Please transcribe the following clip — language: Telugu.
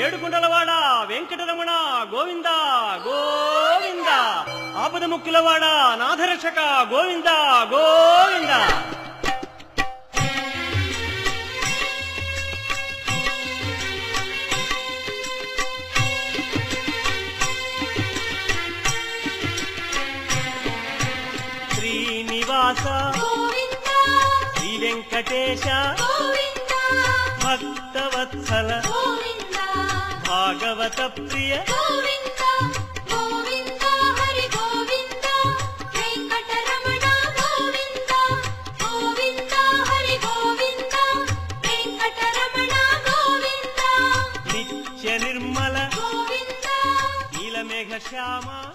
ఏడుకుండలవాడ వెంకటరమణ గోవింద గోవింద ఆపద ముక్కులవాడ నాథరక్షక గోవింద గోవింద శ్రీనివాస గోవింద శ్రీ వెంకటేశ గోవింద భక్తవత్సల గోవింద భాగవత ప్రియ గోవింద గోవింద హరి గోవింద వెంకటరమణ గోవింద గోవింద హరి గోవింద వెంకటరమణ గోవింద నిత్య నిర్మల గోవింద నీలమేఘ శ్యామ